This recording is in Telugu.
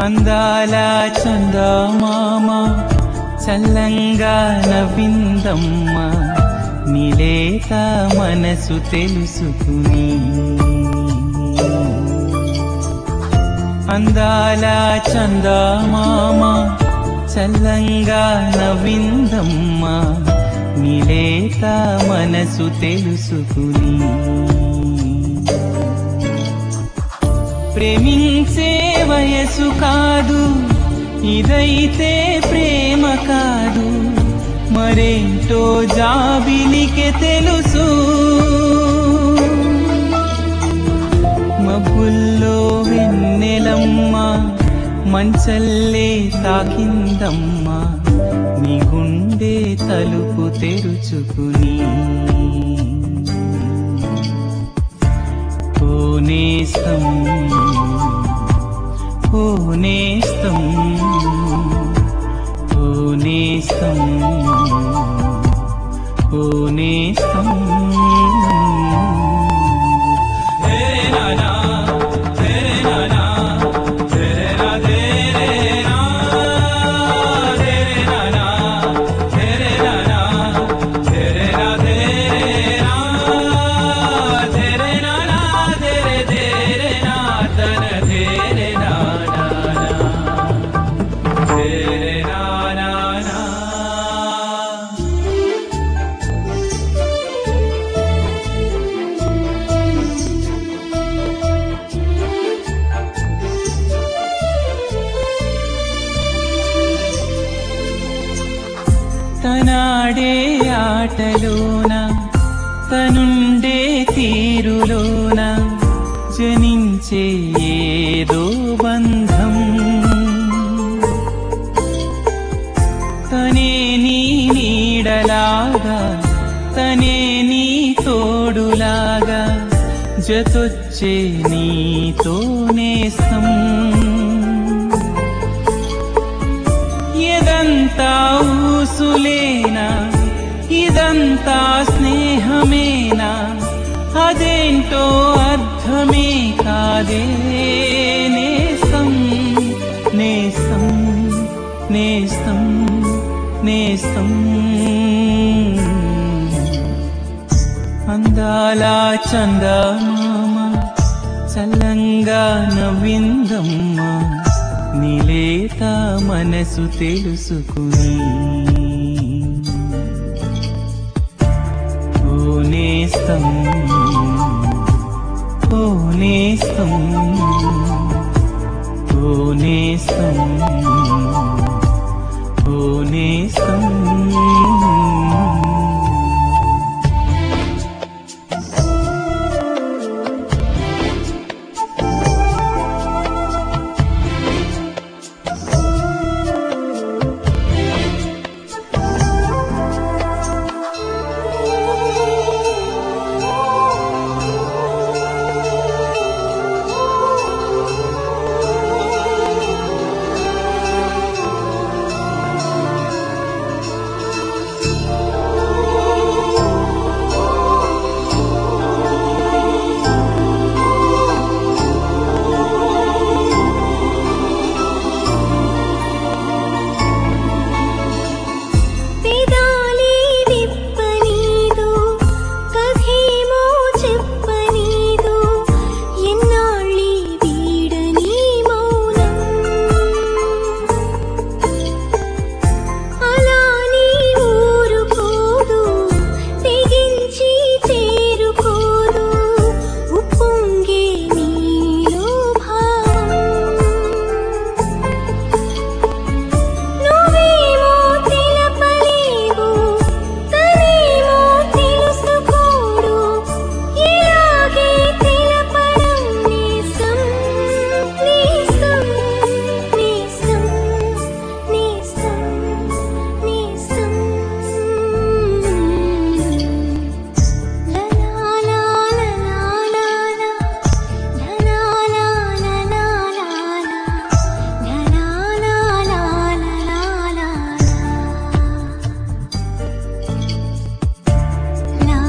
అందాల చందమామ చల్లంగా నవ్విందమ్మ నిలేత మనసు తెలుసుకుని అందాల చందమామ చల్లంగా నవ్విందమ్మ నిలేత మనసు తెలుసుకుని ప్రేమించే వయసు కాదు ఇదైతే ప్రేమ కాదు మరేంటో జాబిలికే తెలుసు మబ్బుల్లో వెన్నెలమ్మ మంచల్లే తాకిందమ్మ నీ గుండె తలుపు తెరుచుకుని ఓ నేస్తం ఓ నేస్తం ఓ నేస్తం ఓ నేస్తం తనాడే ఆటలోన తనుండే తీరులోన జనించే ఏదో బంధం తనే నీ నీడలాగా తనే నీ తోడులాగా జతొచ్చే నీతో నేస్తం ఇదంతా ఊసులేనా ఇదంతా స్నేహమేనా అదేంటో అర్థమే కాదే నేస్తం నేస్తం నేస్తం నేస్తం అందాల చందమామ చల్లంగా నవ్విందమ్మ నిలేత మనసు తెలుసుకుని ఓ నేస్తం ఓ నేస్తం ఓ నేస్తం ఓ నేస్తం